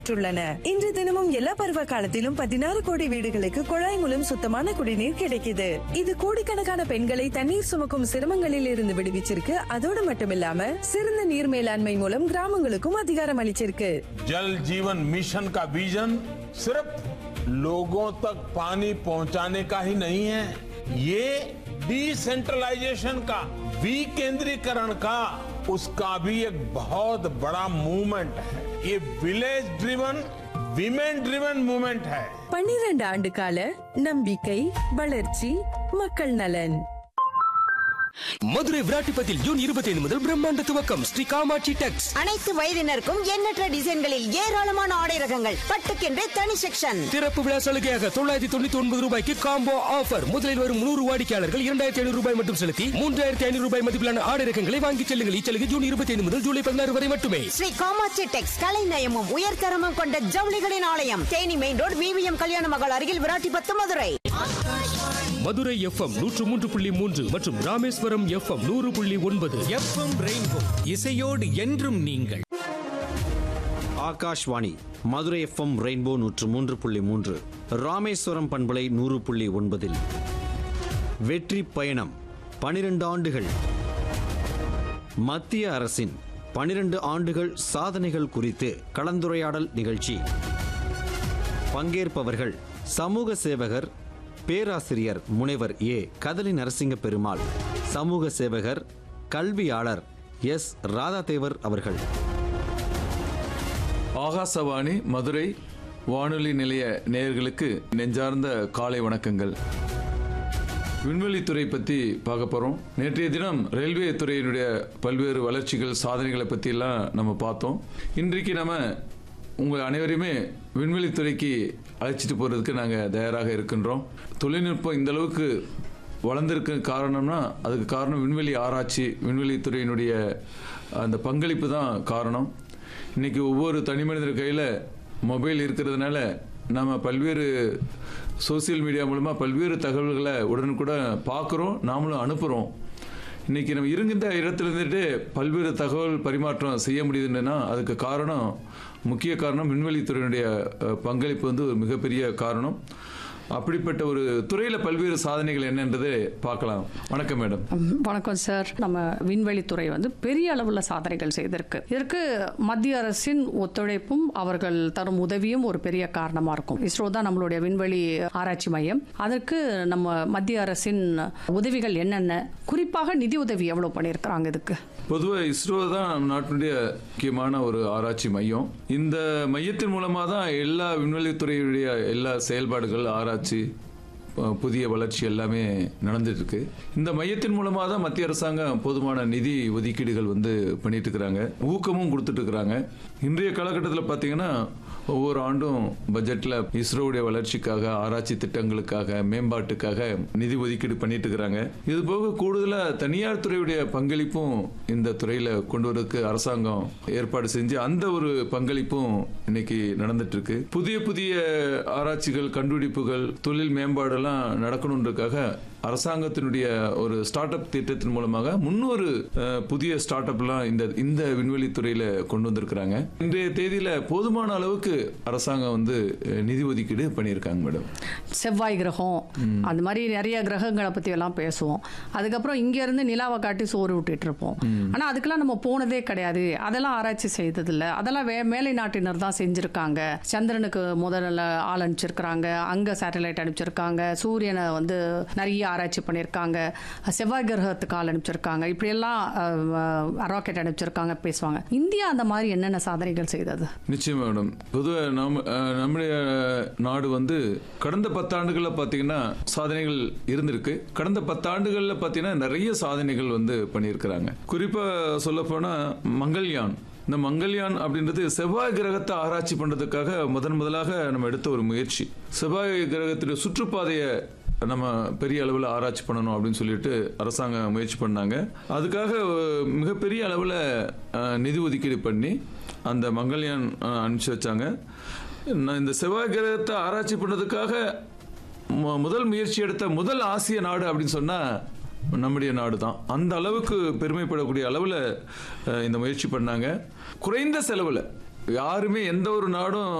உள்ளன இன்று தினமும் எல்லா பருவ காலத்திலும் பதினாறு கோடி வீடுகளுக்கு குழாய் மூலம் சுத்தமான குடிநீர் கிடைக்குது இது கோடிக்கணக்கான பெண்களை தண்ணீர் சுமக்கும் சிரமங்களில் இருந்து விடுவிச்சிருக்கு அதோடு மட்டுமில்லாம சிறந்த நீர் மேலாண்மை மூலம் கிராமங்களுக்கும் அதிகாரம் அளிச்சிருக்கு जल जीवन मिशन का विजन सिर्फ लोगों तक पानी पहुंचाने का ही नहीं है ये डिसेंट्रलाइजेशन का विकेंद्रीकरण का उसका भी एक बहुत बड़ा मूवमेंट है ये village driven women driven movement है பன்னிரண்டு ஆண்டு கால நம்பிக்கை வளர்ச்சி மக்கள் நலன் மதுரை விராட்டிப்பத்தில் ஜூன் இருபத்தி ஐந்து முதல் பிரம்மாண்ட துவக்கம் ஸ்ரீ காமாட்சி டெக்ஸ் அனைத்து வயதினருக்கும் எண்ணற்ற டிசைன்களில் ஏராளமான ஆடை ரகங்கள் பட்டுக்கென்றே தனி செக்ஷன் திறப்பு விழா சலுகையாக தொள்ளாயிரத்தி தொண்ணூத்தி ஒன்பது ரூபாய்க்கு காம்போ ஆஃபர் முதலில் வரும் நூறு வாடிக்கையாளர்கள் இரண்டாயிரத்தி ஐநூறு ரூபாய் மட்டும் செலுத்தி மூன்றாயிரத்தி ஐநூறு ரூபாய் மதிப்பிலான ஆடை ரகங்களை வாங்கிச் செல்லுங்கள் இச்சலுகை ஜூன் இருபத்தி ஐந்து முதல் ஜூலை பதினாறு வரை மட்டுமே ஸ்ரீ காமாட்சி டெக்ஸ் கலைநயமும் உயர்தரமும் கொண்ட ஜவுளிகளின் ஆலயம் தேனி மெயின் ரோடு விவிஎம் கல்யாண மகள் அருகில் விராட்டிபத்து மதுரை மதுரை எஃப்எம் நூற்று மூன்று புள்ளி மூன்று மற்றும் ராமேஸ்வரம் எஃப்எம் நூறு புள்ளி ஒன்பது எஃப்எம் ரெயின்போ இசையோடு என்றும் நீங்கள் ஆகாஷ்வாணி மதுரை எஃப்எம் ரெயின்போ நூற்று மூன்று புள்ளி மூன்று ராமேஸ்வரம் பண்பலை நூறு புள்ளி ஒன்பதில் வெற்றி பயணம் பனிரெண்டு ஆண்டுகள் மத்திய அரசின் பனிரெண்டு ஆண்டுகள் சாதனைகள் குறித்து கலந்துரையாடல் நிகழ்ச்சி பங்கேற்பவர்கள் சமூக சேவகர் பேராசிரியர் முனைவர் ஏ கதலி நரசிங்க பெருமாள் சமூக சேவகர் கல்வியாளர் எஸ் ராதாதேவர் அவர்கள் ஆகாசவாணி மதுரை வானொலி நிலைய நேயர்களுக்கு நெஞ்சார்ந்த காலை வணக்கங்கள் விண்வெளித்துறை பற்றி பார்க்க போகிறோம் நேற்றைய தினம் ரயில்வே துறையினுடைய பல்வேறு வளர்ச்சிகள் சாதனைகளை பற்றியெல்லாம் நம்ம பார்த்தோம் இன்றைக்கு நம்ம உங்கள் அனைவரையுமே விண்வெளித்துறைக்கு அழைச்சிட்டு போகிறதுக்கு நாங்கள் தயாராக இருக்கின்றோம் தொழில்நுட்பம் இந்த அளவுக்கு வளர்ந்திருக்க காரணம்னா அதுக்கு காரணம் விண்வெளி ஆராய்ச்சி விண்வெளித்துறையினுடைய அந்த பங்களிப்பு தான் காரணம் இன்னைக்கு ஒவ்வொரு தனி மனிதர் கையில் மொபைல் இருக்கிறதுனால நம்ம பல்வேறு சோசியல் மீடியா மூலமாக பல்வேறு தகவல்களை உடனுக்குடன் பார்க்குறோம் நாமளும் அனுப்புகிறோம் இன்னைக்கு நம்ம இருக்கின்ற இடத்துல இருந்துட்டு பல்வேறு தகவல் பரிமாற்றம் செய்ய முடியுதுன்னா அதுக்கு காரணம் முக்கிய காரணம் விண்வெளித்துறையினுடைய அஹ், பங்களிப்பு வந்து ஒரு மிகப்பெரிய காரணம் அப்படிப்பட்ட ஒரு துறையில் பல்வேறு சாதனைகள் என்னன்றதை பார்க்கலாம் வணக்கம் மேடம் ம், வணக்கம் சார் நம்ம விண்வெளித்துறை வந்து பெரிய அளவில் சாதனைகள் செய்திருக்கு இதற்கு மத்திய அரசின் ஒத்துழைப்பும் அவர்கள் தரும் உதவியும் ஒரு பெரிய காரணமாக இருக்கும் இஸ்ரோ தான் நம்மளுடைய விண்வெளி ஆராய்ச்சி மையம் அதற்கு நம்ம மத்திய அரசின் உதவிகள் என்னென்ன குறிப்பாக நிதி உதவி எவ்வளோ பண்ணியிருக்கிறாங்க இதுக்கு பொதுவாக இஸ்ரோ தான் நம் நாட்டினுடைய முக்கியமான ஒரு ஆராய்ச்சி மையம் இந்த மையத்தின் மூலமாக தான் எல்லா விண்வெளித்துறையுடைய எல்லா செயல்பாடுகள் ஆராய்ச்சி ப- புதிய வளர்ச்சி எல்லாமே நடந்துட்டு இருக்கு இந்த மையத்தின் மூலமாக தான் மத்திய அரசாங்கம் போதுமான நிதி ஒதுக்கீடுகள் வந்து பண்ணிட்டு இருக்கிறாங்க ஊக்கமும் கொடுத்துட்டு இருக்கிறாங்க இன்றைய காலகட்டத்தில் பார்த்தீங்கன்னா ஒவ்வொரு ஆண்டும் பட்ஜெட்டில் இஸ்ரோவுடைய வளர்ச்சிக்காக ஆராய்ச்சி திட்டங்களுக்காக மேம்பாட்டுக்காக நிதி ஒதுக்கீடு பண்ணிட்டு இருக்கிறாங்க இது போக கூடுதலாக தனியார் துறையுடைய பங்களிப்பும் இந்த துறையில் கொண்டு வரதுக்கு அரசாங்கம் ஏற்பாடு செஞ்சு அந்த ஒரு பங்களிப்பும் இன்னைக்கு நடந்துட்டு இருக்கு புதிய புதிய ஆராய்ச்சிகள் கண்டுபிடிப்புகள் தொழில் மேம்பாடெல்லாம் நடக்கணுன்றதுக்காக அரசாங்கத்தினுடைய ஒரு ஸ்டார்ட் அப் திட்டத்தின் மூலமாக முன்னூறு அஹ், புதிய ஸ்டார்ட் அப்லாம் இந்த இந்த விண்வெளி துறையில கொண்டு வந்திருக்கிறாங்க இன்றைய தேதியில போதுமான அளவுக்கு அரசாங்கம் வந்து அஹ், நிதி ஒதுக்கீடு பண்ணியிருக்காங்க மேடம் செவ்வாய் கிரகம் அந்த மாதிரி நிறைய கிரகங்களை பற்றி எல்லாம் பேசுவோம் அதுக்கப்புறம் இங்கேருந்து நிலாவை காட்டி சோறு விட்டுட்டு இருப்போம் ஆனால் அதுக்கெல்லாம் நம்ம போனதே கிடையாது அதெல்லாம் ஆராய்ச்சி செய்ததில்ல அதெல்லாம் வே மேலை நாட்டினர் தான் செஞ்சுருக்காங்க சந்திரனுக்கு முதல்ல ஆள் அனுப்பிச்சிருக்கிறாங்க அங்கே சேட்டலைட் அனுப்பிச்சிருக்காங்க சூரியனை வந்து நிறைய ஆராய்ச்சி பண்ணியிருக்காங்க செவ்வாய் கிரகத்துக்கு ஆள் அனுப்பிச்சிருக்காங்க இப்படியெல்லாம் ராக்கெட் அனுப்பிச்சிருக்காங்க பேசுவாங்க இந்தியா அந்த மாதிரி என்னென்ன சாதனைகள் செய்தது நிச்சயமா மேடம் பொதுவாக நம்ம அஹ், நம்முடைய நாடு வந்து கடந்த பத்தாண்டுகளில் பார்த்தீங்கன்னா சாதனைகள் இருந்திருக்கு கடந்த பத்தாண்டுகளில் பார்த்தீங்கன்னா நிறைய சாதனைகள் வந்து பண்ணியிருக்கிறாங்க குறிப்பாக சொல்லப்போனால் மங்கள்யான் இந்த மங்கள்யான் அப்படின்றது செவ்வாய் கிரகத்தை ஆராய்ச்சி பண்ணுறதுக்காக முதன் முதலாக நம்ம எடுத்த ஒரு முயற்சி செவ்வாய் கிரகத்துடைய சுற்றுப்பாதையை நம்ம பெரிய அளவில் ஆராய்ச்சி பண்ணணும் அப்படின்னு சொல்லிட்டு அரசாங்கம் முயற்சி பண்ணாங்க அதுக்காக அஹ், மிகப்பெரிய அளவில் அஹ், நிதி ஒதுக்கீடு பண்ணி அந்த மங்கள்யான் அஹ், அனுப்பிச்சு வச்சாங்க நான் இந்த செவ்வாய் கிரகத்தை ஆராய்ச்சி பண்ணதுக்காக மு- முதல் முயற்சி எடுத்த முதல் ஆசிய நாடு அப்படின்னு சொன்னால் நம்முடைய நாடு தான் அந்த அளவுக்கு பெருமைப்படக்கூடிய அளவில் இந்த முயற்சி பண்ணாங்க குறைந்த செலவில் யாருமே எந்த ஒரு நாடும்